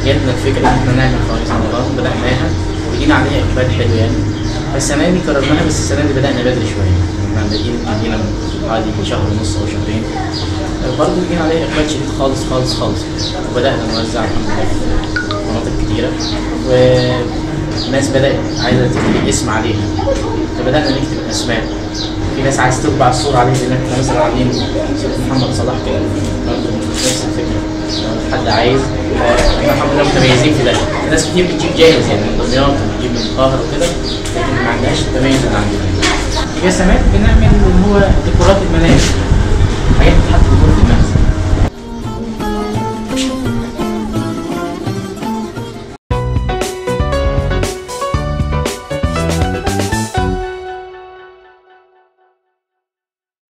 جاتنا الفكره ان احنا نعمل خميس رمضان بدأناها ولقينا عليها اقبال حلو يعني فالسنه دي قررناها بس السنه دي بدأنا بدري شويه احنا بادئين عندنا حوالي شهر ونص او شهرين برضه لقينا عليها اقبال شديد خالص خالص خالص وبدأنا نوزع الحمد لله في مناطق كتيره والناس بدأت عايزه تكتب اسم عليها فبدأنا نكتب اسماء في ناس عايز تطبع الصورة عليه زي ما احنا مثلا عاملين صورة محمد صلاح كده برضه نفس الفكرة لو حد عايز آه، احنا الحمد لله متميزين في ده في ناس كتير بتجيب جاهز يعني من دمياط وبتجيب من القاهرة وكده لكن ما عندهاش التميز اللي عندنا في رسمات بنعمل